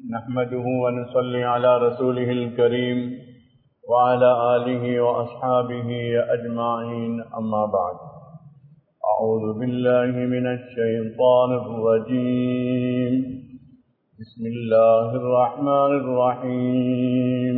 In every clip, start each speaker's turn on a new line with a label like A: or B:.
A: نحمده ونصلي على رسوله الكريم وعلى آله وأصحابه أجمعين أما بعد أعوذ بالله من الشيطان الرجيم بسم الله الرحمن الرحيم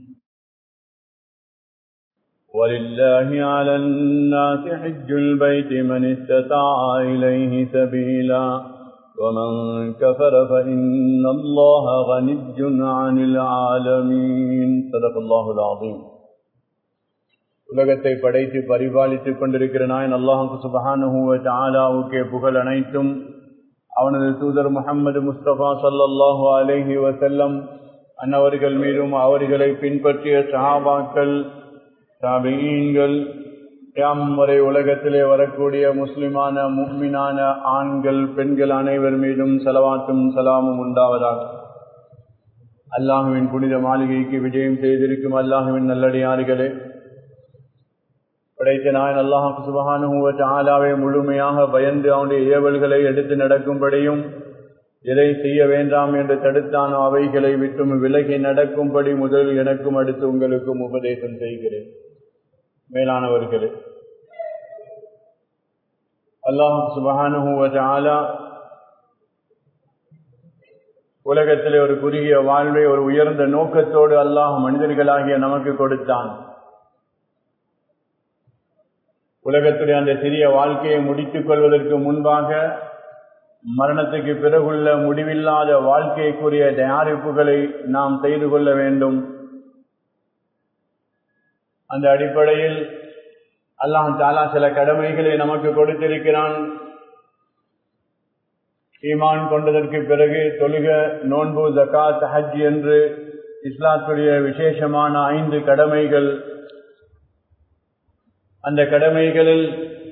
A: ولله على الناس حج البيت من استطاع إليه سبيلا ومن كفر فإن الله غني عن العالمين صدق الله العظيم உலகத்தை படைத்து பரிபாலித்துக் கொண்டிருக்கிற நாயன் அல்லாஹு சுபஹானுவ தாலாவுக்கே புகழ் அனைத்தும் அவனது தூதர் முகமது முஸ்தபா சல்லாஹூ அலஹி வசல்லம் அன்னவர்கள் மீதும் அவர்களை பின்பற்றிய சஹாபாக்கள் தாபியீன்கள் யாம் வரை உலகத்திலே வரக்கூடிய முஸ்லிமான முக்மினான ஆண்கள் பெண்கள் அனைவர் மீதும் செலவாட்டும் சலாமும் உண்டாவதாக அல்லாஹுவின் புனித மாளிகைக்கு விஜயம் செய்திருக்கும் அல்லாஹுவின் நல்லடியார்களே படைத்த நாயன் அல்லாஹு சுபகானுவ ஆலாவை முழுமையாக பயந்து அவனுடைய ஏவல்களை எடுத்து நடக்கும்படியும் எதை செய்ய வேண்டாம் என்று தடுத்தானோ அவைகளை விட்டும் விலகி நடக்கும்படி முதல் எனக்கும் அடுத்து உங்களுக்கும் உபதேசம் செய்கிறேன் மேலானவர்களே அல்லாஹ் சுபகானுவ உலகத்திலே ஒரு குறுகிய வாழ்வை ஒரு உயர்ந்த நோக்கத்தோடு அல்லாஹ் மனிதர்களாகிய நமக்கு கொடுத்தான் உலகத்துடைய அந்த சிறிய வாழ்க்கையை முடித்துக் கொள்வதற்கு முன்பாக மரணத்துக்கு பிறகுள்ள முடிவில்லாத வாழ்க்கைக்குரிய தயாரிப்புகளை நாம் செய்து கொள்ள வேண்டும் அந்த அடிப்படையில் அல்லாஹ் தாலா சில கடமைகளை நமக்கு கொடுத்திருக்கிறான் ஈமான் கொண்டதற்கு பிறகு தொழுக நோன்பு ஜக்காத் ஹஜ் என்று இஸ்லாத்துடைய விசேஷமான ஐந்து கடமைகள் அந்த கடமைகளில்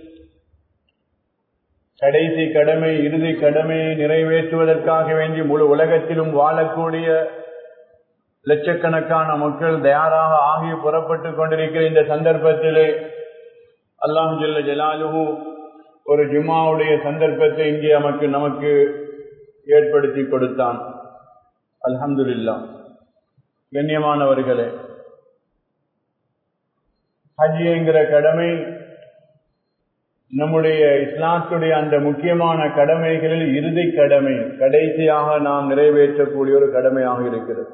A: கடைசி கடமை இறுதி கடமையை நிறைவேற்றுவதற்காக வேண்டி முழு உலகத்திலும் வாழக்கூடிய லட்சக்கணக்கான மக்கள் தயாராக ஆகி புறப்பட்டு கொண்டிருக்கிற இந்த சந்தர்ப்பத்திலே அல்லாம் ஜல்ல ஜலாலுஹு ஒரு ஜுமாவுடைய சந்தர்ப்பத்தை இங்கே நமக்கு நமக்கு ஏற்படுத்தி கொடுத்தான் அல்ஹம்துல்லா கண்ணியமானவர்களே ஹஜ் என்கிற கடமை நம்முடைய இஸ்லாத்துடைய அந்த முக்கியமான கடமைகளில் இறுதி கடமை கடைசியாக நாம் நிறைவேற்றக்கூடிய ஒரு கடமையாக இருக்கிறது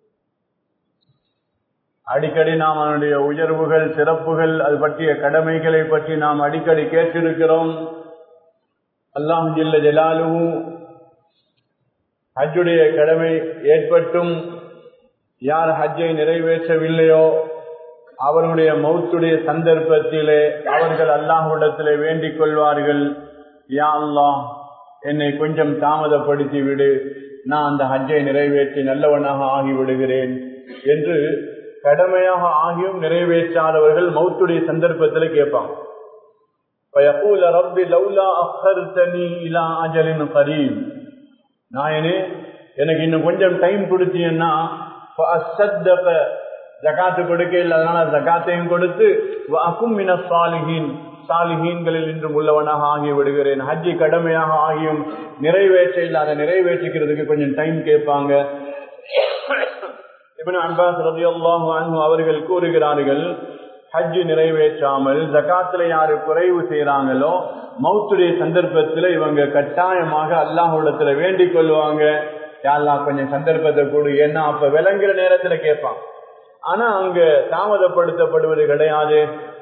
A: அடிக்கடி நாம் அதனுடைய உயர்வுகள் சிறப்புகள் அது பற்றிய கடமைகளை பற்றி நாம் அடிக்கடி கேட்டிருக்கிறோம் அல்லாம் ஜில்ல ஜலாலுவும் ஹஜ்ஜுடைய கடமை ஏற்பட்டும் யார் ஹஜ்ஜை நிறைவேற்றவில்லையோ அவர்களுடைய மௌத்துடைய சந்தர்ப்பத்திலே அவர்கள் அல்லாஹுடத்திலே வேண்டிக் கொள்வார்கள் யா அல்லாஹ் என்னை கொஞ்சம் தாமதப்படுத்தி விடு நான் அந்த ஹஜ்ஜை நிறைவேற்றி நல்லவனாக ஆகிவிடுகிறேன் என்று கடமையாக ஆகியும் நிறைவேற்றாதவர்கள் மௌத்துடைய சந்தர்ப்பத்தில் கேட்பாங்க நாயனே எனக்கு இன்னும் கொஞ்சம் டைம் கொடுத்தீங்கன்னா ஜகாத்து கொடுக்க இல்லை அதனால ஜகாத்தையும் கொடுத்து அக்கும் மின சாலிஹீன் சாலிஹீன்களில் இன்றும் உள்ளவனாக ஆகி விடுகிறேன் ஹஜ்ஜி கடமையாக ஆகியும் நிறைவேற்ற இல்லாத நிறைவேற்றிக்கிறதுக்கு கொஞ்சம் டைம் கேட்பாங்க இவன் அன்பாஸ் ரவி அல்லாஹு அவர்கள் கூறுகிறார்கள் ஹஜ் நிறைவேற்றாமல் ஜகாத்துல யாரு குறைவு செய்யறாங்களோ மௌத்துடைய சந்தர்ப்பத்துல இவங்க கட்டாயமாக அல்லாஹுடத்துல வேண்டிக் கொள்வாங்க யாரெல்லாம் கொஞ்சம் சந்தர்ப்பத்தை கொடு ஏன்னா அப்ப விளங்குற நேரத்துல கேட்பான் ஆனா அங்க தாமதப்படுத்தப்படுவது கிடையாது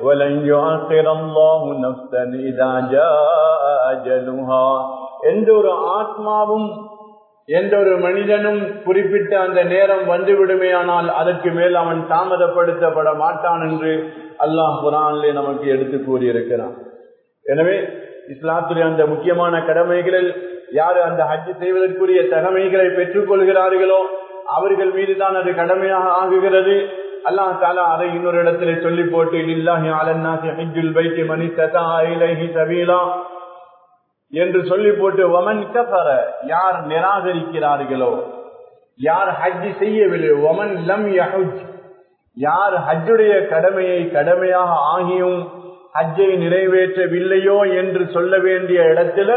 A: எந்த ஒரு ஆத்மாவும் எந்த ஒரு மனிதனும் குறிப்பிட்ட அந்த நேரம் வந்து விடுமையானால் அதற்கு மேல் அவன் தாமதப்படுத்தப்பட மாட்டான் என்று அல்லாஹ் குரானிலே நமக்கு எடுத்து கூறியிருக்கிறான் எனவே இஸ்லாத்துடைய அந்த முக்கியமான கடமைகளில் யாரு அந்த ஹஜ் செய்வதற்குரிய தகமைகளை பெற்றுக் கொள்கிறார்களோ அவர்கள் மீதுதான் அது கடமையாக ஆகுகிறது அல்லாஹ் தாலா அதை இன்னொரு இடத்துல சொல்லி போட்டு இல்லாஹி அலன்னாசி ஹஜ்ஜுல் பைத்தி மணி சதா இலைஹி சபீலா என்று சொல்லி போட்டு ஒமன் கஃபர யார் நிராகரிக்கிறார்களோ யார் ஹஜ் செய்யவில்லை ஒமன் லம் யஹுஜ் யார் ஹஜ்ஜுடைய கடமையை கடமையாக ஆகியும் ஹஜ்ஜை நிறைவேற்றவில்லையோ என்று சொல்ல வேண்டிய இடத்துல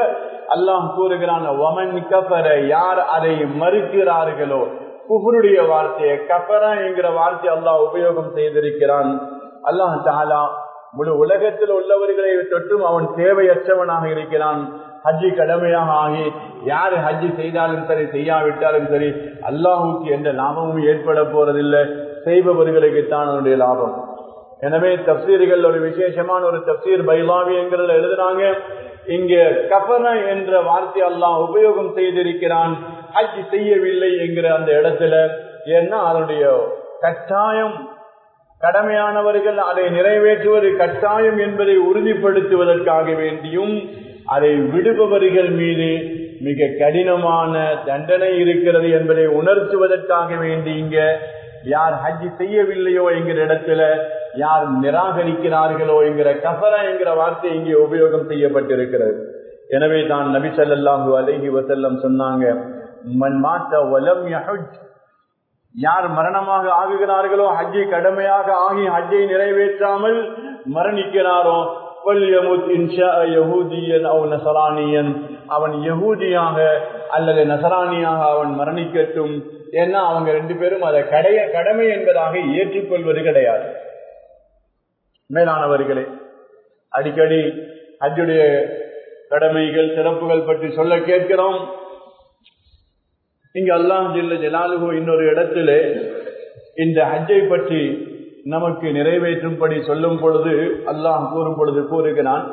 A: அல்லாஹ் கூறுகிறான் ஒமன் கபர யார் அதை மறுக்கிறார்களோ குஃபருடைய வார்த்தையை கபரா என்கிற வார்த்தை அல்லாஹ் உபயோகம் செய்திருக்கிறான் அல்லாஹ் தாலா முழு உலகத்தில் உள்ளவர்களை தொற்றும் அவன் தேவையற்றவனாக இருக்கிறான் ஹஜ்ஜி கடமையாக ஆகி யாரு ஹஜ்ஜி செய்தாலும் சரி செய்யாவிட்டாலும் சரி அல்லாஹுக்கு எந்த லாபமும் ஏற்பட போறதில்லை செய்பவர்களுக்கு தான் அவனுடைய லாபம் எனவே தப்சீர்கள் ஒரு விசேஷமான ஒரு தப்சீர் பைலாவி என்கிறத எழுதுனாங்க இங்க கபன என்ற வார்த்தை அல்லாஹ் உபயோகம் செய்திருக்கிறான் ஹஜ் செய்யவில்லை என்கிற அந்த இடத்துல ஏன்னா அதனுடைய கட்டாயம் கடமையானவர்கள் அதை நிறைவேற்றுவது கட்டாயம் என்பதை உறுதிப்படுத்துவதற்காக வேண்டியும் அதை விடுபவர்கள் மீது மிக கடினமான தண்டனை இருக்கிறது என்பதை உணர்த்துவதற்காக வேண்டி இங்க யார் ஹஜ் செய்யவில்லையோ என்கிற இடத்துல யார் நிராகரிக்கிறார்களோ என்கிற கஃபரா என்கிற வார்த்தை இங்கே உபயோகம் செய்யப்பட்டிருக்கிறது எனவே தான் நபி ஸல்லல்லாஹு அலைஹி வஸல்லம் சொன்னாங்க மன் மாத்த வலம் யஹஜ் யார் மரணமாக ஆகுகிறார்களோ ஹஜ்ஜை கடமையாக ஆகி ஹஜ்ஜை நிறைவேற்றாமல் மரணிக்கிறாரோ அவன் யகூதியாக அல்லது நசராணியாக அவன் மரணிக்கட்டும் ஏன்னா அவங்க ரெண்டு பேரும் அதை கடைய கடமை என்பதாக ஏற்றுக்கொள்வது கிடையாது மேலானவர்களே அடிக்கடி ஹஜ்ஜுடைய கடமைகள் சிறப்புகள் பற்றி சொல்ல கேட்கிறோம் இங்க அல்லாம் ஜில்ல ஜலாலுகு இன்னொரு இடத்திலே இந்த ஹஜ்ஜை பற்றி நமக்கு நிறைவேற்றும்படி சொல்லும் பொழுது அல்லாஹ் கூறும் பொழுது கூறுகிறான்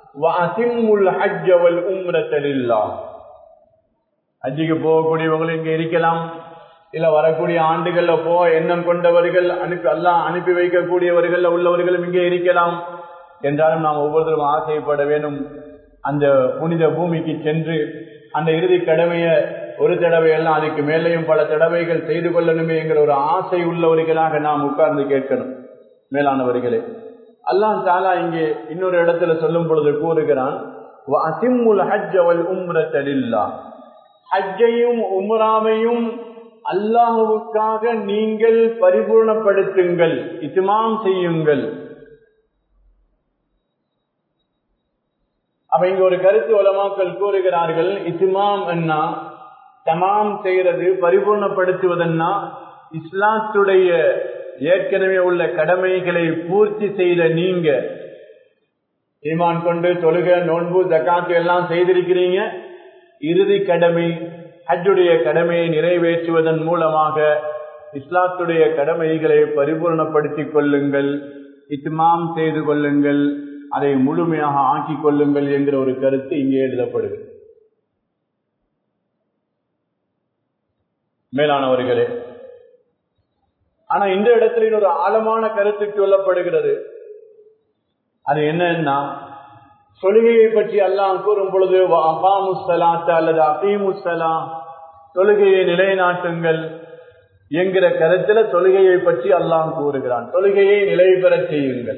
A: ஹஜ்ஜிக்கு போகக்கூடியவங்க இங்க இருக்கலாம் இல்ல வரக்கூடிய ஆண்டுகள்ல போ எண்ணம் கொண்டவர்கள் அனுப்பி அல்லாஹ் அனுப்பி வைக்கக்கூடியவர்கள் உள்ளவர்களும் இங்கே இருக்கலாம் என்றாலும் நாம் ஒவ்வொருத்தரும் ஆசைப்பட வேண்டும் அந்த புனித பூமிக்கு சென்று அந்த இறுதி கடமையை ஒரு தடவை எல்லாம் அதுக்கு மேலேயும் பல தடவைகள் செய்து கொள்ளணுமே என்கிற ஒரு ஆசை உள்ளவர்களாக நாம் உட்கார்ந்து கேட்கணும் மேலானவர்களே அல்லாஹ் தாலா இங்கே இன்னொரு இடத்துல சொல்லும் பொழுது கூறுகிறான் ஹஜ்ஜையும் உம்ராவையும் அல்லாஹுவுக்காக நீங்கள் பரிபூர்ணப்படுத்துங்கள் இத்துமாம் செய்யுங்கள் அப்ப இங்க ஒரு கருத்து உலமாக்கள் கூறுகிறார்கள் இத்துமாம் என்ன தமாம் செய்யறது பரிபூர்ணப்படுத்துவதன்னா இஸ்லாத்துடைய ஏற்கனவே உள்ள கடமைகளை பூர்த்தி செய்த நீங்க ஈமான் கொண்டு தொழுக நோன்பு ஜக்காத்து எல்லாம் செய்திருக்கிறீங்க இறுதி கடமை ஹஜ்ஜுடைய கடமையை நிறைவேற்றுவதன் மூலமாக இஸ்லாத்துடைய கடமைகளை பரிபூர்ணப்படுத்திக் கொள்ளுங்கள் இத்மாம் செய்து கொள்ளுங்கள் அதை முழுமையாக ஆக்கிக் கொள்ளுங்கள் என்கிற ஒரு கருத்து இங்கே எழுதப்படுகிறது மேலானவர்களே ஆனா இந்த இடத்துல இன்னொரு ஆழமான கருத்து சொல்லப்படுகிறது அது என்னன்னா தொழுகையை பற்றி எல்லாம் கூறும் பொழுது அபாமுசலாத்த அல்லது அபீமுசலா தொழுகையை நிலைநாட்டுங்கள் என்கிற கருத்துல தொழுகையை பற்றி அல்லாம் கூறுகிறான் தொழுகையை நிலை பெறச் செய்யுங்கள்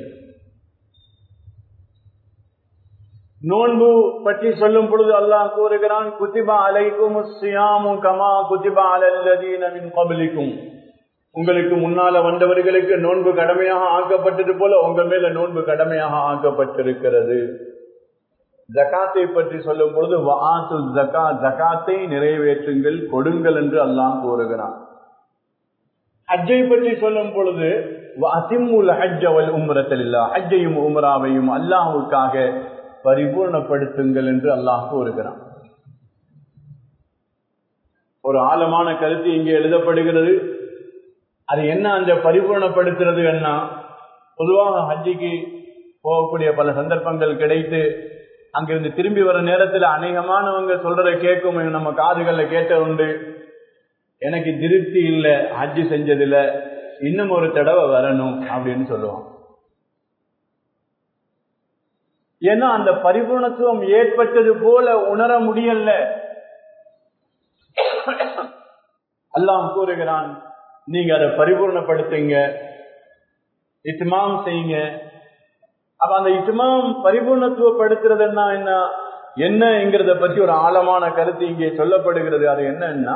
A: நோன்பு பற்றி சொல்லும் பொழுது அல்லாஹ் கூறுகிறான் குத்திபா அலைக்கும் சியாமு கமா குத்திபா அலல்லதீனின் கபலிக்கும் உங்களுக்கு முன்னால வந்தவர்களுக்கு நோன்பு கடமையாக ஆக்கப்பட்டது போல உங்க மேல நோன்பு கடமையாக ஆக்கப்பட்டிருக்கிறது ஜகாத்தை பற்றி சொல்லும் பொழுது வாத்து ஜகா ஜகாத்தை நிறைவேற்றுங்கள் கொடுங்கள் என்று அல்லாஹ் கூறுகிறான் ஹஜ்ஜை பற்றி சொல்லும் பொழுது அசிமுல் ஹஜ்ஜவல் உம்ரத்தில் இல்லா ஹஜ்ஜையும் உம்ராவையும் அல்லாஹுக்காக பரிபூர்ணப்படுத்துங்கள் என்று அல்லாஹ் கூறுகிறான் ஒரு ஆழமான கருத்து இங்கே எழுதப்படுகிறது அது என்ன அந்த பரிபூர்ணப்படுத்துறது என்ன பொதுவாக ஹஜ்ஜிக்கு போகக்கூடிய பல சந்தர்ப்பங்கள் கிடைத்து அங்கிருந்து திரும்பி வர நேரத்தில் அநேகமானவங்க சொல்றதை கேட்கும் நம்ம காதுகள்ல கேட்ட உண்டு எனக்கு திருப்தி இல்லை ஹஜ்ஜி செஞ்சதுல இன்னும் ஒரு தடவை வரணும் அப்படின்னு சொல்லுவான் ஏன்னா அந்த பரிபூர்ணத்துவம் ஏற்பட்டது போல உணர முடியல அல்லாம் கூறுகிறான் நீங்க அதை பரிபூர்ணப்படுத்துங்க இத்மாம் செய்யுங்க அப்ப அந்த இத்மாம் பரிபூர்ணத்துவப்படுத்துறதுன்னா என்ன என்னங்கிறத பற்றி ஒரு ஆழமான கருத்து இங்கே சொல்லப்படுகிறது அது என்னன்னா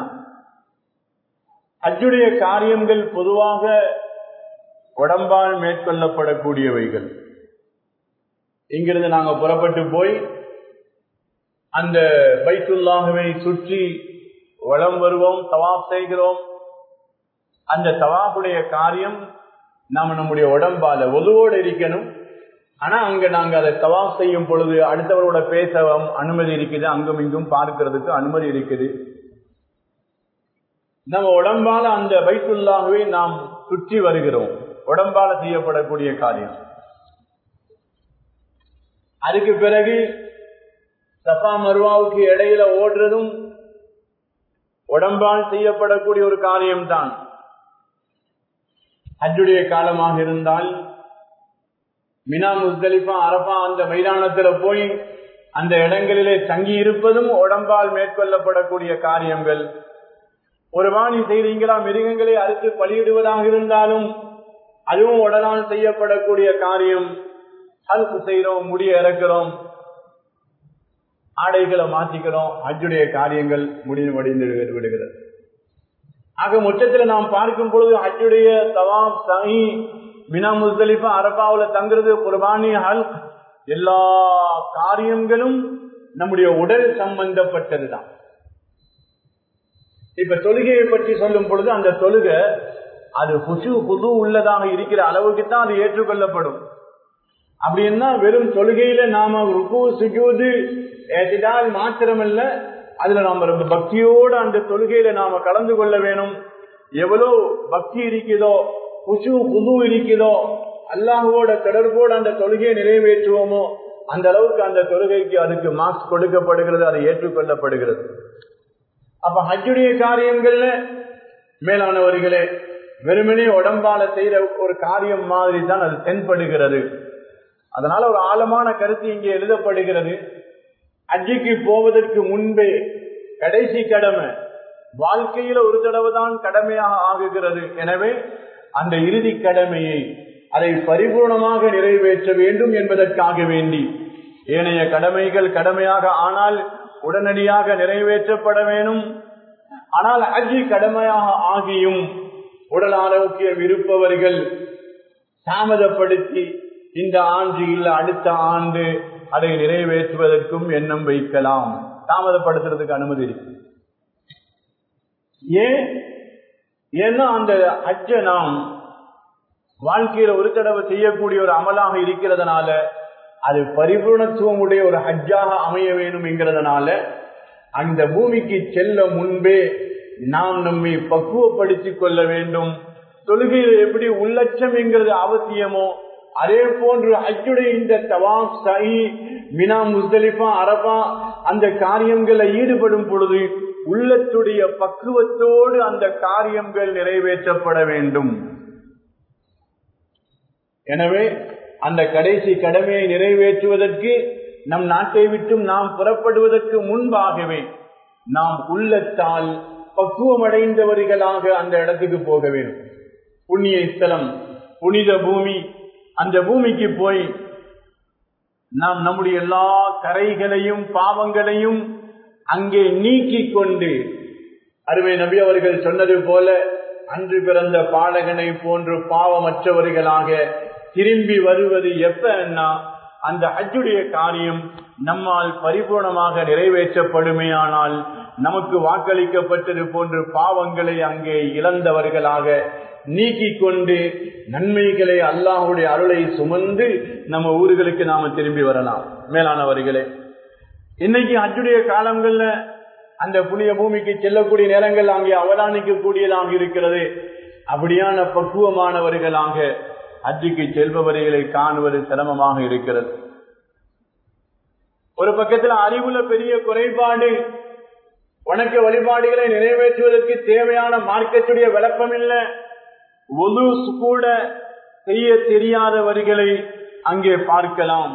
A: அஜுடைய காரியங்கள் பொதுவாக உடம்பால் மேற்கொள்ளப்படக்கூடியவைகள் இங்கிருந்து நாங்க புறப்பட்டு போய் அந்த பைத்துல்லாகவே சுற்றி வளம் வருவோம் தவாப் செய்கிறோம் அந்த தவாப்புடைய காரியம் நாம நம்முடைய உடம்பால ஒதுவோடு இருக்கணும் ஆனா அங்க நாங்க அதை தவாப் செய்யும் பொழுது அடுத்தவரோட பேசவும் அனுமதி இருக்குது அங்கும் இங்கும் பார்க்கிறதுக்கு அனுமதி இருக்குது நம்ம உடம்பால அந்த பைத்துல்லாகவே நாம் சுற்றி வருகிறோம் உடம்பால செய்யப்படக்கூடிய காரியம் அதுக்கு பிறகு சஃபா மருவாவுக்கு இடையில ஓடுறதும் உடம்பால் செய்யப்படக்கூடிய ஒரு காரியம்தான் ஹஜ்ஜுடைய காலமாக இருந்தால் மினா முஸ்தலிஃபா அரபா அந்த மைதானத்துல போய் அந்த இடங்களிலே தங்கி இருப்பதும் உடம்பால் மேற்கொள்ளப்படக்கூடிய காரியங்கள் ஒரு வாணி செய்றீங்களா மிருகங்களை அறுத்து பலியிடுவதாக இருந்தாலும் அதுவும் உடலால் செய்யப்படக்கூடிய காரியம் ஹல்கு செய்யறோம் முடிய இறக்கிறோம் ஆடைகளை மாற்றிக்கிறோம் அஜுடைய காரியங்கள் முடிந்து முடிந்து விடுகிறது ஆக மொத்தத்துல நாம் பார்க்கும் பொழுது அஜுடைய தவாப் சஹி மினா முஸ்தலிஃபா அரபாவுல தங்குறது குர்பானி ஹல் எல்லா காரியங்களும் நம்முடைய உடல் சம்பந்தப்பட்டதுதான் இப்ப தொழுகையை பற்றி சொல்லும் பொழுது அந்த தொழுகை அது புசு புது உள்ளதாக இருக்கிற அளவுக்கு தான் அது ஏற்றுக்கொள்ளப்படும் அப்படின்னா வெறும் தொழுகையில நாம ருக்கு சுஜூது ஏற்றினால் மாத்திரமல்ல அதுல நாம ரொம்ப பக்தியோடு அந்த தொழுகையில நாம கலந்து கொள்ள வேணும் எவ்வளவு பக்தி இருக்குதோ புசு புது இருக்குதோ அல்லாஹுவோட தொடர்போடு அந்த தொழுகையை நிறைவேற்றுவோமோ அந்த அளவுக்கு அந்த தொழுகைக்கு அதுக்கு மார்க்ஸ் கொடுக்கப்படுகிறது அது ஏற்றுக்கொள்ளப்படுகிறது அப்ப ஹஜ்ஜுடைய காரியங்கள்ல மேலானவர்களே வெறுமனே உடம்பால செய்யற ஒரு காரியம் மாதிரி தான் அது தென்படுகிறது அதனால ஒரு ஆழமான கருத்து இங்கே எழுதப்படுகிறது ஹஜ்ஜிக்கு போவதற்கு முன்பே கடைசி கடமை வாழ்க்கையில ஒரு தடவை தான் கடமையாக ஆகுகிறது எனவே அந்த இறுதி கடமையை அதை பரிபூர்ணமாக நிறைவேற்ற வேண்டும் என்பதற்காக வேண்டி ஏனைய கடமைகள் கடமையாக ஆனால் உடனடியாக நிறைவேற்றப்பட வேணும் ஆனால் அஜி கடமையாக ஆகியும் உடல் ஆரோக்கியம் இருப்பவர்கள் தாமதப்படுத்தி இந்த ஆண்டு இல்ல அடுத்த ஆண்டு அதை நிறைவேற்றுவதற்கும் எண்ணம் வைக்கலாம் தாமதப்படுத்துறதுக்கு அனுமதி இருக்கு ஏன் ஏன்னா அந்த அஜ நாம் வாழ்க்கையில ஒரு தடவை செய்யக்கூடிய ஒரு அமலாக இருக்கிறதுனால அது பரிபூர்ணத்துவம் உடைய ஒரு ஹஜ்ஜாக அமைய வேண்டும் என்கிறதுனால அந்த பூமிக்கு செல்ல முன்பே நாம் நம்மை பக்குவப்படுத்திக் கொள்ள வேண்டும் தொழுகையில் எப்படி உள்ளட்சம் என்கிறது அவசியமோ அதே போன்று ஹஜ்ஜுடைய இந்த தவாப் சஹி மினா முஸ்தலிஃபா அரபா அந்த காரியங்களை ஈடுபடும் பொழுது உள்ளத்துடைய பக்குவத்தோடு அந்த காரியங்கள் நிறைவேற்றப்பட வேண்டும் எனவே அந்த கடைசி கடமையை நிறைவேற்றுவதற்கு நம் நாட்டை விட்டும் நாம் புறப்படுவதற்கு முன்பாகவே நாம் உள்ளத்தால் பக்குவமடைந்தவர்களாக அந்த இடத்துக்கு போக வேண்டும் புண்ணிய ஸ்தலம் புனித பூமி அந்த பூமிக்கு போய் நாம் நம்முடைய எல்லா கரைகளையும் பாவங்களையும் அங்கே நீக்கி கொண்டு அருமை நபி அவர்கள் சொன்னது போல அன்று பிறந்த பாலகனை போன்று பாவமற்றவர்களாக திரும்பி வருவது எப்பன்னா அந்த ஹஜ்ஜுடைய காரியம் நம்மால் பரிபூர்ணமாக நிறைவேற்றப்படுமேயானால் நமக்கு வாக்களிக்கப்பட்டது போன்று பாவங்களை அங்கே இழந்தவர்களாக நீக்கிக் கொண்டு நன்மைகளை அல்லாஹுடைய அருளை சுமந்து நம்ம ஊர்களுக்கு நாம திரும்பி வரலாம் மேலானவர்களே இன்னைக்கு ஹஜ்ஜுடைய காலங்கள்ல அந்த புனித பூமிக்கு செல்லக்கூடிய நேரங்கள் அங்கே அவதானிக்க கூடியதாக இருக்கிறது அப்படியான பக்குவமானவர்களாக ஹஜ்ஜுக்கு செல்பவர்களை காணுவது சிரமமாக இருக்கிறது ஒரு பக்கத்தில் அறிவுல பெரிய குறைபாடு வணக்க வழிபாடுகளை நிறைவேற்றுவதற்கு தேவையான மார்க்கத்துடைய விளக்கம் இல்லை ஒது கூட செய்ய தெரியாதவர்களை அங்கே பார்க்கலாம்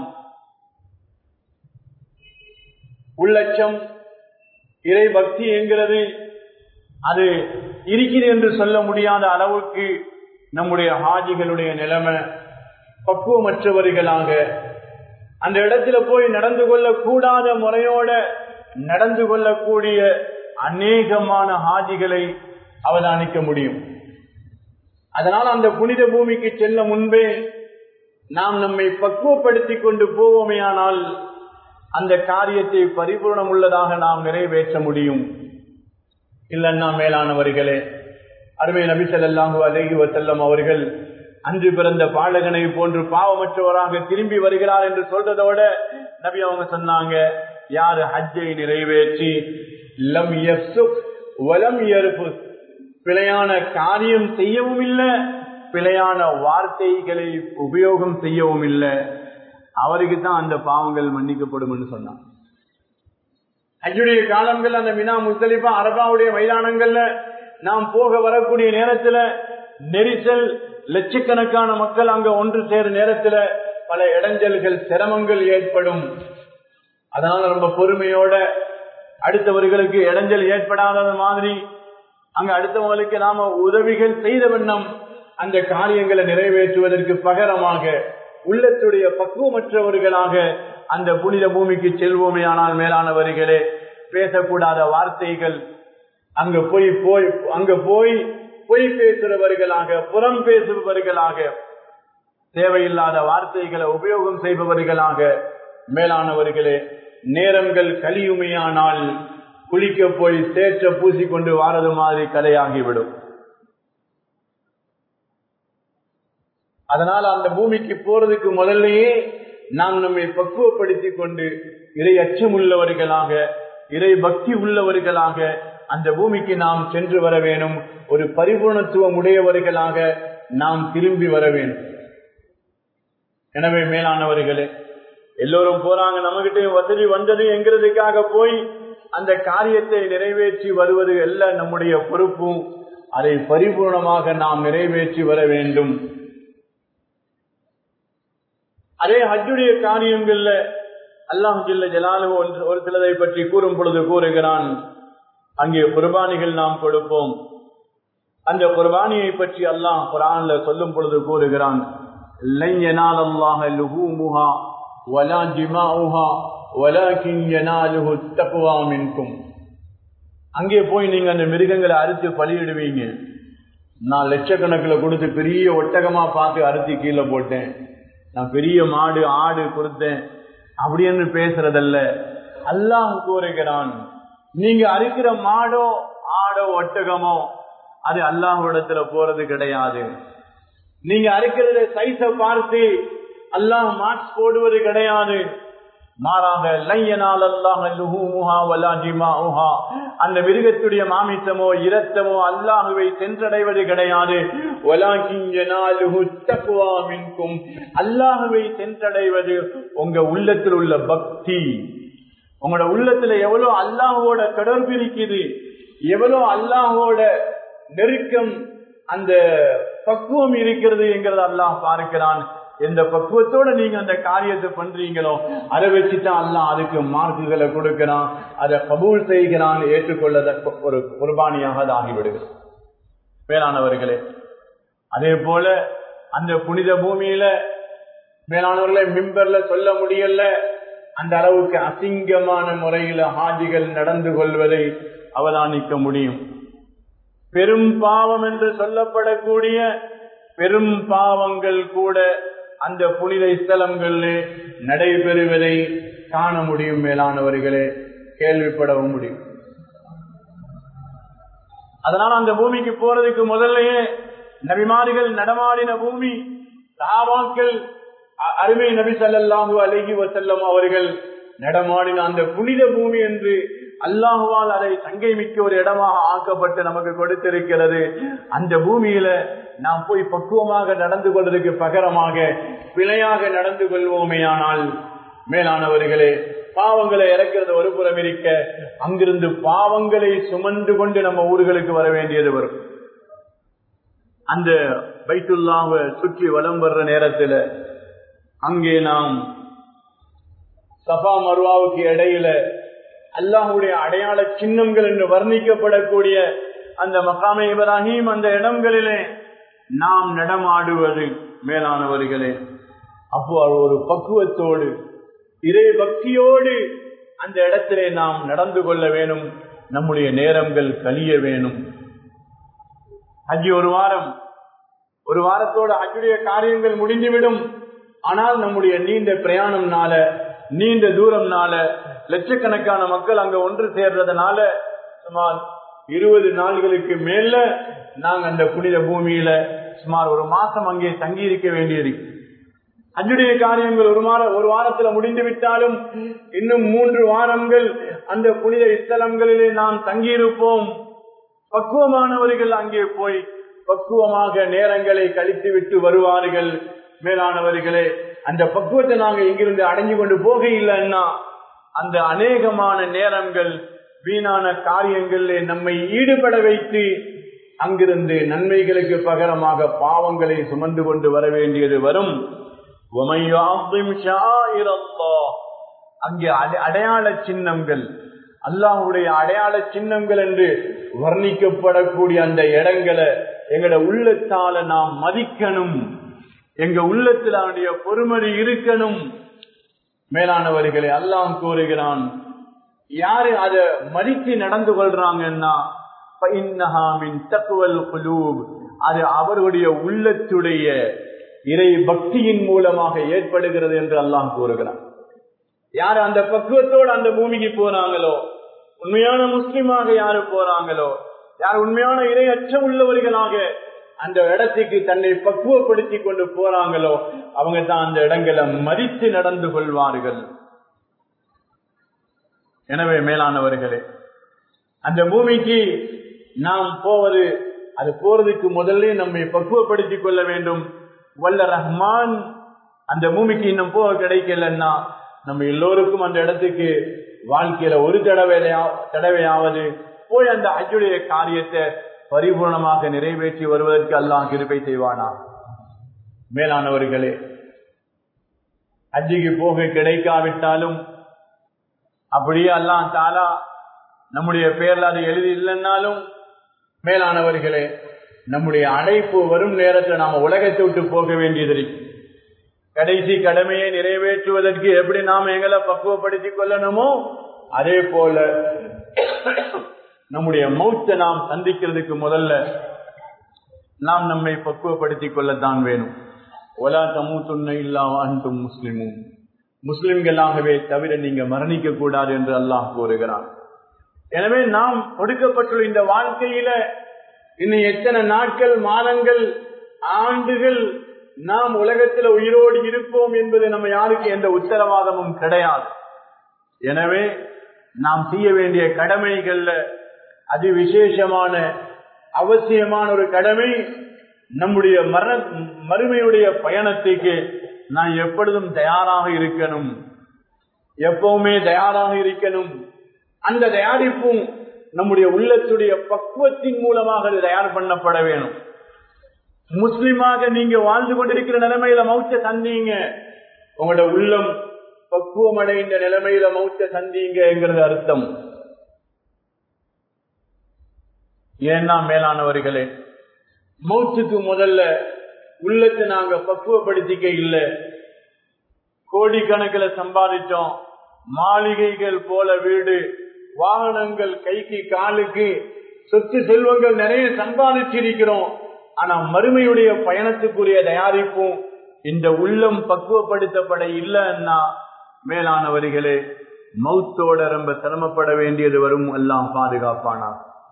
A: உள்ளட்சம் இறை பக்தி என்கிறது அது இருக்கிறது என்று சொல்ல முடியாத அளவுக்கு நம்முடைய ஹாஜிகளுடைய நிலைமை பக்குவமற்றவர்களாக அந்த இடத்துல போய் நடந்து கொள்ளக்கூடாத முறையோட நடந்து கொள்ளக்கூடிய அநேகமான ஹாஜிகளை அவதானிக்க முடியும் அதனால் அந்த புனித பூமிக்கு செல்ல முன்பே நாம் நம்மை பக்குவப்படுத்திக் கொண்டு போவோமேயானால் அந்த காரியத்தை பரிபூர்ணம் உள்ளதாக நாம் நிறைவேற்ற முடியும் இல்லைன்னா மேலானவர்களே அருமை நபி ஸல்லல்லாஹு அலைஹி வஸல்லம் அவர்கள் அன்று பிறந்த பாலகனை போன்று பாவமற்றவராக திரும்பி வருகிறார் என்று சொல்றதோட நபி அவங்க சொன்னாங்க யாரு ஹஜ்ஜை நிறைவேற்றி லம் யஃப்சுக் வலம் யர்ஃபுஸ் பிழையான காரியம் செய்யவும் இல்லை பிழையான வார்த்தைகளை உபயோகம் செய்யவும் இல்லை அவருக்கு தான் அந்த பாவங்கள் மன்னிக்கப்படும் சொன்னான் ஹஜ்ஜுடைய காலங்கள் அந்த மினா முஸ்தலிஃபா அரபாவுடைய மைதானங்கள்ல நாம் போக வரக்கூடிய நேரத்துல நெரிசல் லட்சக்கணக்கான மக்கள் அங்க ஒன்று சேரும் நேரத்துல பல இடைஞ்சல்கள் சிரமங்கள் ஏற்படும் அதனால ரொம்ப பொறுமையோட அடுத்தவர்களுக்கு இடைஞ்சல் ஏற்படாதது மாதிரி அங்க அடுத்தவங்களுக்கு நாம உதவிகள் செய்த வண்ணம் அந்த காரியங்களை நிறைவேற்றுவதற்கு பகரமாக உள்ளத்துடைய பக்குவமற்றவர்களாக அந்த புனித பூமிக்கு செல்வோமே ஆனால் மேலானவர்களே பேசக்கூடாத வார்த்தைகள் அங்க போய் போய் அங்க போய் பொய் பேசுறவர்களாக புறம் பேசுபவர்களாக தேவையில்லாத வார்த்தைகளை உபயோகம் செய்பவர்களாக மேலானவர்களே நேரங்கள் கலியுமையானால் குளிக்க போய் சேற்ற பூசிக்கொண்டு வாரது மாதிரி கதையாகிவிடும் அதனால அந்த பூமிக்கு போறதுக்கு முதல்லயே நாம் நம்மை பக்குவப்படுத்திக் கொண்டு இறை அச்சமுள்ளவர்களாக இறை பக்தி உள்ளவர்களாக அந்த பூமிக்கு நாம் சென்று வர வேணும் ஒரு பரிபூர்ணத்துவம் உடையவர்களாக நாம் திரும்பி வர வேண்டும் எனவே மேலானவர்களே எல்லோரும் போறாங்க நம்மகிட்ட வசதி வந்தது என்கிறதுக்காக போய் அந்த காரியத்தை நிறைவேற்றி வருவது எல்லாம் நம்முடைய பொறுப்பும் அதை பரிபூர்ணமாக நாம் நிறைவேற்றி வர வேண்டும் அதே ஹஜ்ஜுடைய காரியங்கள்ல அல்லாஹ் ஜில்ல ஜலாலு ஒன்று ஒரு சிலதை பற்றி கூறும் பொழுது கூறுகிறான் அங்கே குர்பானிகள் நாம் கொடுப்போம் அந்த குர்பானியை பற்றி அல்லாஹ் குரான்ல சொல்லும் பொழுது கூறுகிறான் ولا جماؤها ولكن يناله التقوى منكم அங்கே போய் நீங்க அந்த மிருகங்களை அறுத்து பலியிடுவீங்க நான் லட்சக்கணக்கில் கொடுத்து பெரிய ஒட்டகமா பார்த்து அறுத்து கீழே போட்டேன் நான் பெரிய மாடு ஆடு கொடுத்தேன் அப்படின்னு பேசுறதல்ல அல்லாஹ் கூறுகிறான் நீங்க அறுக்கிற மாடோ ஆடோ ஒட்டகமோ அது அல்லாஹ்விடத்துல போறது கிடையாது நீங்க அறுக்கிறத சைஸ பார்த்து அல்லாஹ் மார்க்ஸ் போடுவது கிடையாது மாறாக லையனால் அல்லாஹ் அந்த மிருகத்துடைய மாமிசமோ இரத்தமோ அல்லாஹுவை சென்றடைவது கிடையாது அல்லாஹுவை சென்றடைவது உங்க உள்ளத்தில் உள்ள பக்தி உங்களோட உள்ளத்துல எவ்வளவு அல்லாஹோட தொடர்பு இருக்குது எவ்வளவு அல்லாஹோட நெருக்கம் அந்த பக்குவம் இருக்கிறது என்கிறது அல்லாஹ் பார்க்கிறான் எந்த பக்குவத்தோட நீங்க அந்த காரியத்தை பண்றீங்களோ அதை வச்சுதான் அல்லாஹ் அதுக்கு மார்க்குகளை கொடுக்கிறான் அதை கபூல் செய்கிறான் ஏற்றுக்கொள்ளத ஒரு குர்பானியாக அது ஆகிவிடுகிறது மேலானவர்களே அதே போல அந்த புனித பூமியில மேலானவர்களை மிம்பர்ல சொல்ல முடியல அந்த அளவுக்கு அசிங்கமான முறையில ஹாஜிகள் நடந்து கொள்வதை அவதானிக்க முடியும் பெரும் பாவம் என்று சொல்லப்படக்கூடிய பெரும் பாவங்கள் கூட அந்த புனித ஸ்தலங்களில் நடைபெறுவதை காண முடியும் மேலானவர்களே கேள்விப்படவும் முடியும் அதனால அந்த பூமிக்கு போறதுக்கு முதல்லயே நபிமாரிகள் நடமாடின பூமி சாவாக்கள் அருமை நபி சல்லாஹூ அலஹி வசல்லம் அவர்கள் நடமாடின அந்த புனித பூமி என்று அல்லாஹுவால் அதை சங்கை மிக்க ஒரு இடமாக ஆக்கப்பட்டு நமக்கு கொடுத்திருக்கிறது அந்த பூமியில நாம் போய் பக்குவமாக நடந்து கொள்வதற்கு பகரமாக பிழையாக நடந்து கொள்வோமே ஆனால் மேலானவர்களே பாவங்களை இறக்கிறது ஒரு புறம் இருக்க அங்கிருந்து பாவங்களை சுமந்து கொண்டு நம்ம ஊர்களுக்கு வர வேண்டியது வரும் அந்த பைத்துல்லாவை சுற்றி வலம் வர்ற நேரத்துல அங்கே நாம் சபா மருவாவுக்கு இடையில அல்லாஹுடைய அடையாள சின்னங்கள் என்று வர்ணிக்கப்படக்கூடிய அந்த மகாமே இப்ராஹிம் அந்த இடங்களிலே நாம் நடமாடுவது மேலானவர்களே அப்போ ஒரு பக்குவத்தோடு இறை பக்தியோடு அந்த இடத்திலே நாம் நடந்து கொள்ள வேணும் நம்முடைய நேரங்கள் கழிய வேணும் ஹஜ்ஜி ஒரு வாரம் ஒரு வாரத்தோட ஹஜ்ஜுடைய காரியங்கள் முடிந்துவிடும் ஆனால் நம்முடைய நீண்ட பிரயாணம்னால நீண்ட தூரம்னால லட்சக்கணக்கான மக்கள் அங்க ஒன்று சேர்றதுனால சுமார் இருபது நாள்களுக்கு மேல நாங்க அந்த புனித பூமியில சுமார் ஒரு மாசம் அங்கே தங்கி இருக்க வேண்டியிருக்கு அஞ்சுடைய காரியங்கள் ஒரு வார ஒரு வாரத்துல முடிந்து விட்டாலும் இன்னும் மூன்று வாரங்கள் அந்த புனித ஸ்தலங்களிலே நாம் தங்கியிருப்போம் பக்குவமானவர்கள் அங்கே போய் பக்குவமாக நேரங்களை கழித்து விட்டு வருவார்கள் மேலானவர்களே அந்த பக்குவத்தை நாங்க இங்கிருந்து அடைஞ்சு கொண்டு போக இல்லைன்னா அந்த அநேகமான நேரங்கள் வீணான காரியங்களிலே நம்மை ஈடுபட வைத்து அங்கிருந்து நன்மைகளுக்கு பகரமாக பாவங்களை சுமந்து கொண்டு வர வேண்டியது வரும் அங்கே அடையாள சின்னங்கள் அல்லாஹுடைய அடையாள சின்னங்கள் என்று வர்ணிக்கப்படக்கூடிய அந்த இடங்களை எங்கட உள்ளத்தால நாம் மதிக்கணும் எங்க உள்ளத்தில் அவனுடைய பொறுமதி இருக்கணும் மேலானவர்களை அல்லாம் கூறுகிறான் யாரு அத மதித்து நடந்து கொள்றாங்கன்னா அது அவர்களுடைய உள்ளத்துடைய இறை பக்தியின் மூலமாக ஏற்படுகிறது என்று அல்லாம் கூறுகிறான் யார் அந்த பக்குவத்தோடு அந்த பூமிக்கு போறாங்களோ உண்மையான முஸ்லிமாக யாரு போறாங்களோ யார் உண்மையான இறை அச்சம் உள்ளவர்களாக அந்த இடத்துக்கு தன்னை பக்குவப்படுத்தி கொண்டு போறாங்களோ அவங்க தான் அந்த இடங்களை மதித்து நடந்து கொள்வார்கள் எனவே மேலானவர்களே அந்த பூமிக்கு நாம் போவது அது போறதுக்கு முதல்ல நம்மை பக்குவப்படுத்திக் கொள்ள வேண்டும் வல்ல ரஹ்மான் அந்த பூமிக்கு இன்னும் போக கிடைக்கலன்னா நம்ம எல்லோருக்கும் அந்த இடத்துக்கு வாழ்க்கையில ஒரு தடவை தடவையாவது போய் அந்த அஜுடைய காரியத்தை பரிபூர்ணமாக நிறைவேற்றி வருவதற்கு அல்லாஹ் கிருப்பை செய்வானா மேலானவர்களே அஜிக்கு போக கிடைக்காவிட்டாலும் அப்படியே அல்லாஹ் தாலா நம்முடைய பேர்ல அது எழுதி இல்லைன்னாலும் மேலானவர்களே நம்முடைய அழைப்பு வரும் நேரத்தில் நாம உலகத்தை விட்டு போக வேண்டியது கடைசி கடமையை நிறைவேற்றுவதற்கு எப்படி நாம் எங்களை பக்குவப்படுத்திக் கொள்ளணுமோ அதே போல நம்முடைய மௌத்தை நாம் சந்திக்கிறதுக்கு முதல்ல நாம் நம்மை பக்குவப்படுத்திக் கொள்ளத்தான் வேணும் ஒலா தமு துண்ண இல்லாவான்ட்டும் முஸ்லிமும் முஸ்லிம்களாகவே தவிர நீங்க மரணிக்க கூடாது என்று அல்லாஹ் கூறுகிறான் எனவே நாம் கொடுக்கப்பட்டுள்ள இந்த வாழ்க்கையில இன்னும் எத்தனை நாட்கள் மாதங்கள் ஆண்டுகள் நாம் உலகத்தில் உயிரோடு இருப்போம் என்பது நம்ம யாருக்கு எந்த உத்தரவாதமும் கிடையாது எனவே நாம் செய்ய வேண்டிய கடமைகள்ல அதி விசேஷமான அவசியமான ஒரு கடமை நம்முடைய மர மறுமையுடைய பயணத்துக்கு நான் எப்பொழுதும் தயாராக இருக்கணும் எப்பவுமே தயாராக இருக்கணும் அந்த தயாரிப்பும் நம்முடைய உள்ளத்துடைய பக்குவத்தின் மூலமாக அது தயார் பண்ணப்பட வேணும் முஸ்லிமாக நீங்க வாழ்ந்து கொண்டிருக்கிற நிலைமையில மௌத்த சந்தீங்க உங்களோட உள்ளம் பக்குவம் அடைந்த நிலைமையில மௌத்த சந்தீங்கிறது அர்த்தம் ஏன்னா மேலானவர்களே மௌத்துக்கு முதல்ல உள்ளத்தை நாங்க பக்குவப்படுத்திக்க இல்லை கோடிக்கணக்கில் சம்பாதிச்சோம் மாளிகைகள் போல வீடு வாகனங்கள் கைக்கு காலுக்கு சொத்து செல்வங்கள் நிறைய சம்பாதிச்சிருக்கிறோம் ஆனா மறுமையுடைய பயணத்துக்குரிய தயாரிப்பும் இந்த உள்ளம் பக்குவப்படுத்தப்பட இல்லைன்னா மேலானவர்களே மௌத்தோட ரொம்ப சிரமப்பட வேண்டியது வரும் எல்லாம் பாதுகாப்பானா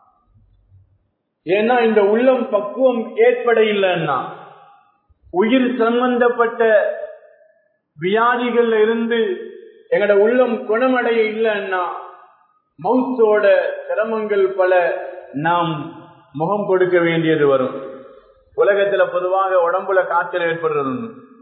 A: ஏன்னா இந்த உள்ளம் பக்குவம் ஏற்பட இல்லைன்னா உயிர் சம்பந்தப்பட்ட வியாதிகள்ல இருந்து எங்கட உள்ளம் குணமடைய இல்லைன்னா மௌத்தோட சிரமங்கள் பல நாம் முகம் கொடுக்க வேண்டியது வரும் உலகத்துல பொதுவாக உடம்புல காய்ச்சல் ஏற்படுறது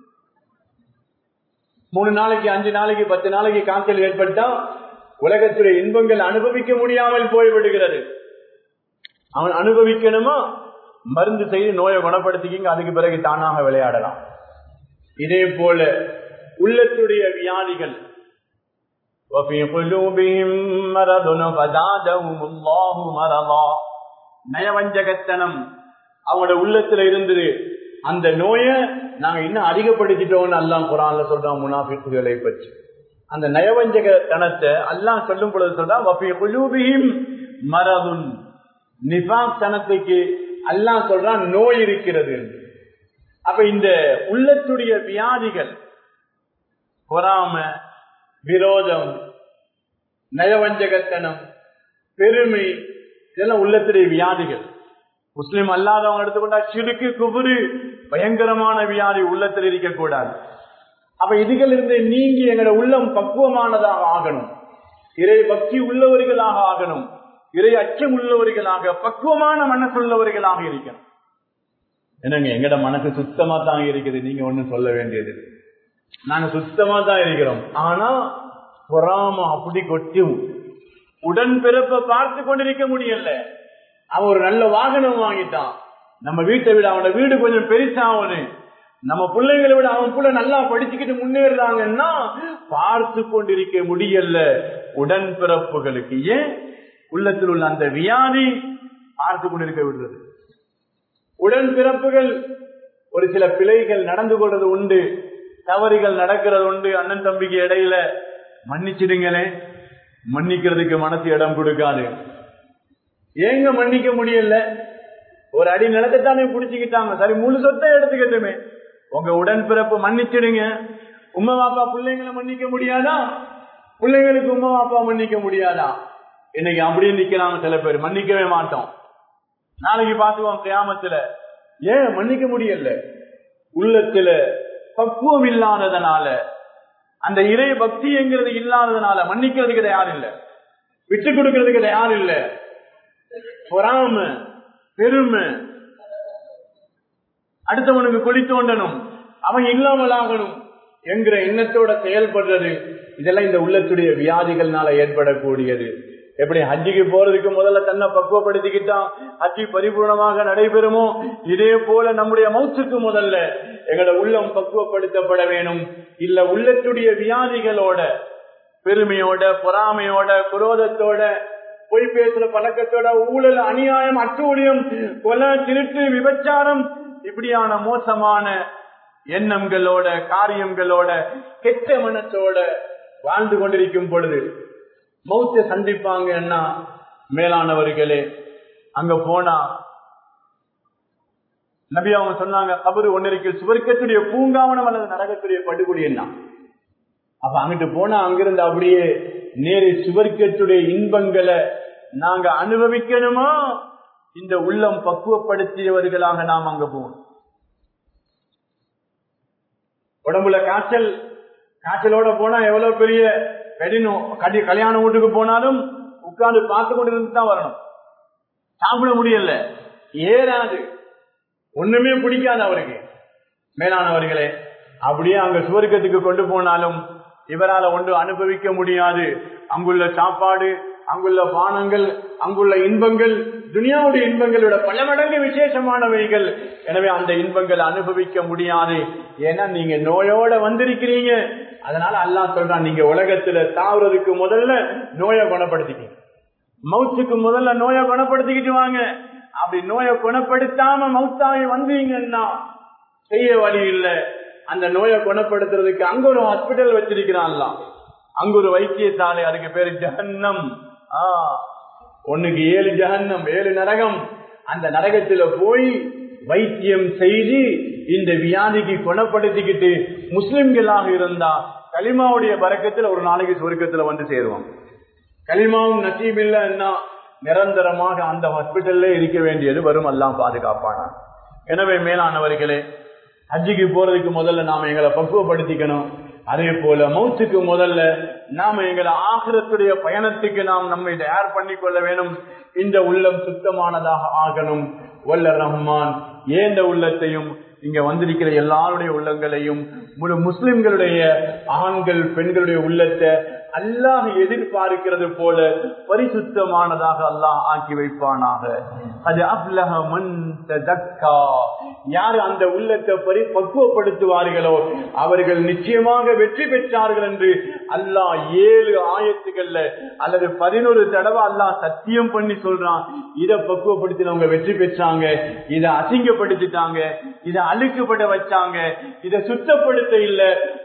A: மூணு நாளைக்கு அஞ்சு நாளைக்கு பத்து நாளைக்கு காய்ச்சல் ஏற்பட்டா உலகத்துடைய இன்பங்கள் அனுபவிக்க முடியாமல் போய்விடுகிறது அவன் அனுபவிக்கணுமா மருந்து செய்து நோயை குணப்படுத்திக்கிங்க அதுக்கு பிறகு தானாக விளையாடலாம் இதே போல உள்ளத்துடைய வியாதிகள் وفي قلوبهم مرض فزادهم الله مرضا நயவஞ்சகத்தனம் அவங்களோட உள்ளத்துல இருந்தது அந்த நோயை நாங்க இன்னும் அதிகப்படுத்திட்டோம்னு அல்லாம் குரான்ல சொல்றோம் முனாஃபிக்குகளை பற்றி அந்த நயவஞ்சகத்தனத்தை அல்லாம் சொல்லும் பொழுது சொல்றான் வஃபி குலூபிஹிம் மரதுன் நிஃபாக் தனத்துக்கு அல்லாஹ் சொல்றான் நோய் இருக்கிறது அப்ப இந்த உள்ளத்துடைய வியாதிகள் பொறாம விரோதம் நயவஞ்சகத்தனம் பெருமை இதெல்லாம் உள்ளத்துடைய வியாதிகள் முஸ்லிம் அல்லாதவங்க எடுத்துக்கொண்டா சிறுக்கு குபுரு பயங்கரமான வியாதி உள்ளத்தில் இருக்கக்கூடாது அப்ப இதுகள் இருந்து நீங்கி எங்களோட உள்ளம் பக்குவமானதாக ஆகணும் இறை பக்தி உள்ளவர்களாக ஆகணும் இறை அச்சம் உள்ளவர்களாக பக்குவமான மனசுள்ளவர்களாக இருக்கணும் என்னங்க எங்கட மனசு சுத்தமா தான் இருக்குது நீங்க ஒண்ணு சொல்ல வேண்டியது நாங்க சுத்தமா தான் இருக்கிறோம் ஆனா பொறாம அப்படி கொட்டும் உடன்பிறப்ப பார்த்து கொண்டிருக்க முடியல அவன் ஒரு நல்ல வாகனம் வாங்கிட்டான் நம்ம வீட்டை விட அவனோட வீடு கொஞ்சம் பெருசாவனு நம்ம பிள்ளைங்களை விட அவன் பிள்ளை நல்லா படிச்சுக்கிட்டு முன்னேறாங்கன்னா பார்த்து கொண்டிருக்க முடியல உடன்பிறப்புகளுக்கு ஏன் உள்ளத்தில் உள்ள அந்த வியாதி பார்த்து கொண்டிருக்க விடுறது உடன்பிறப்புகள் ஒரு சில பிழைகள் நடந்து கொள்றது உண்டு தவறுகள் நடக்கிறது உண்டு அண்ணன் தம்பிக்கு இடையில மன்னிச்சிடுங்களே மன்னிக்கிறதுக்கு மனசு இடம் கொடுக்காது ஏங்க மன்னிக்க முடியல ஒரு அடி நிலத்தைத்தானே புடிச்சுக்கிட்டாங்க சரி முழு சொத்தை எடுத்துக்கிட்டுமே உங்க உடன்பிறப்பு மன்னிச்சிடுங்க உமா பாப்பா பிள்ளைங்களை மன்னிக்க முடியாதா பிள்ளைங்களுக்கு உமா பாப்பா மன்னிக்க முடியாதா இன்னைக்கு அப்படியே நிக்கிறாங்க சில பேர் மன்னிக்கவே மாட்டோம் நாளைக்கு பாத்துவோம் கிராமத்துல ஏன் மன்னிக்க முடியல உள்ளத்துல பக்குவம் இல்லாததுனால அந்த இறை பக்திங்கிறது இல்லாததுனால மன்னிக்கிறதுக்கு தயார் இல்ல விட்டு கொடுக்கறதுக்கு தயார் இல்ல பொறாம பெருமை அடுத்தவனுக்கு குழி தோண்டணும் அவன் இல்லாமல் ஆகணும் என்கிற எண்ணத்தோட செயல்படுறது இதெல்லாம் இந்த உள்ளத்துடைய வியாதிகள்னால ஏற்படக்கூடியது எப்படி ஹஜ்ஜிக்கு போறதுக்கு முதல்ல தன்னை பக்குவப்படுத்திக்கிட்டான் ஹஜ்ஜி பரிபூர்ணமாக நடைபெறுமோ இதே போல நம்முடைய மௌத்துக்கு முதல்ல எங்களோட உள்ளம் பக்குவப்படுத்தப்பட வேணும் இல்ல உள்ளத்துடைய வியாதிகளோட பெருமையோட பொறாமையோட குரோதத்தோட பொய் பேசுற பழக்கத்தோட ஊழல் அநியாயம் அட்டூழியம் கொலை திருட்டு விபச்சாரம் இப்படியான மோசமான எண்ணங்களோட காரியங்களோட கெட்ட மனத்தோட வாழ்ந்து கொண்டிருக்கும் பொழுது மௌத்த சந்திப்பாங்கன்னா மேலானவர்களே அங்க போனா நபி அவங்க சொன்னாங்க கபரு ஒன்றிருக்கு சுவர்க்கத்துடைய பூங்காவனம் அல்லது நரகத்துடைய படுகொடி என்ன அப்ப அங்கிட்டு போனா அங்கிருந்து அப்படியே நேரு சுவர்க்கத்துடைய இன்பங்களை நாங்க அனுபவிக்கணுமா இந்த உள்ளம் பக்குவப்படுத்தியவர்களாக நாம் அங்க போகணும் உடம்புல காய்ச்சல் காய்ச்சலோட போனா எவ்வளவு பெரிய கடினம் கடி கல்யாண வீட்டுக்கு போனாலும் உட்கார்ந்து பார்த்து கொண்டு இருந்து தான் வரணும் சாப்பிட முடியல ஏறாது ஒண்ணுமே பிடிக்காது அவருக்கு மேலானவர்களே அப்படியே அங்க சுவர்க்கத்துக்கு கொண்டு போனாலும் இவரால ஒன்று அனுபவிக்க முடியாது அங்குள்ள சாப்பாடு அங்குள்ள பானங்கள் அங்குள்ள இன்பங்கள் துனியாவுடைய இன்பங்களோட பல மடங்கு விசேஷமானவைகள் எனவே அந்த இன்பங்களை அனுபவிக்க முடியாது ஏன்னா நீங்க நோயோட வந்திருக்கிறீங்க அதனால அல்லா சொல்றான் நீங்க உலகத்துல தாவுறதுக்கு முதல்ல நோயை குணப்படுத்திக்கிங்க மவுத்துக்கு முதல்ல நோயை குணப்படுத்திக்கிட்டு வாங்க அப்படி நோயை குணப்படுத்தாம மவுத்தாவி வந்தீங்கன்னா செய்ய வழி இல்லை அந்த நோயை குணப்படுத்துறதுக்கு அங்க ஒரு ஹாஸ்பிட்டல் வச்சிருக்கிறான்லாம் அங்க ஒரு வைத்தியசாலை அதுக்கு பேரு ஜஹன்னம் ஆஹ் ஒண்ணுக்கு ஏழு ஜஹன்னம் ஏழு நரகம் அந்த நரகத்துல போய் வைத்தியம் செய்து இந்த வியாதிக்கு குணப்படுத்திக்கிட்டு முஸ்லிம்களாக இருந்தா களிமாவுடைய பறக்கத்துல ஒரு நாளைக்கு சுருக்கத்துல வந்து சேருவான் களிமாவும் நசீப் இல்லைன்னா நிரந்தரமாக அந்த ஹாஸ்பிட்டல்ல இருக்க வேண்டியது வரும் எல்லாம் பாதுகாப்பான எனவே மேலானவர்களே ஹஜ்ஜிக்கு போறதுக்கு முதல்ல நாம எங்களை பக்குவப்படுத்திக்கணும் அதே போல மௌத்துக்கு முதல்ல நாம எங்களை ஆகிரத்துடைய பயணத்துக்கு நாம் நம்மை தயார் பண்ணி கொள்ள வேணும் இந்த உள்ளம் சுத்தமானதாக ஆகணும் வல்ல ரஹ்மான் ஏந்த உள்ளத்தையும் இங்க வந்திருக்கிற எல்லாருடைய உள்ளங்களையும் முழு முஸ்லிம்களுடைய ஆண்கள் பெண்களுடைய உள்ளத்தை அல்லாஹ் எதிர்பார்க்கிறது போல பரிசுத்தமானதாக அல்லாஹ் ஆக்கி வைப்பானாக அது அப்லஹ மன் தக்கா யார் அந்த உள்ளத்தை பரி பக்குவப்படுத்துவார்களோ அவர்கள் நிச்சயமாக வெற்றி பெற்றார்கள் என்று அல்லாஹ் ஏழு ஆயத்துகள்ல அல்லது பதினோரு தடவை அல்லாஹ் சத்தியம் பண்ணி சொல்றான் இதை பக்குவப்படுத்தினவங்க வெற்றி பெற்றாங்க இதை அசிங்கப்படுத்திட்டாங்க இதை அழுக்குப்பட வச்சாங்க இதை சுத்தப்படுத்த இல்ல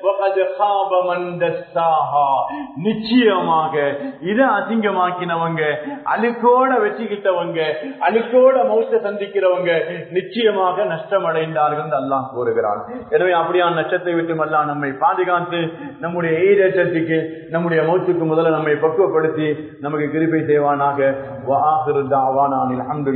A: நிச்சயமாக இதை அசிங்கமாக்கினவங்க அழுக்கோட வச்சுக்கிட்டவங்க அழுக்கோட மௌத்த சந்திக்கிறவங்க நிச்சயமாக நஷ்டம் அடைந்தார்கள் அல்லாஹ் கூறுகிறான் எனவே அப்படியான நஷ்டத்தை விட்டு எல்லாம் நம்மை பாதுகாத்து நம்முடைய ஈரேற்றத்தை நிறைவேற்றுறதுக்கு நம்முடைய மௌத்துக்கு முதல்ல நம்மை பக்குவப்படுத்தி நமக்கு கிருபை செய்வானாக வஆகிரு தஅவானா அனில் ஹம்துலில்லாஹி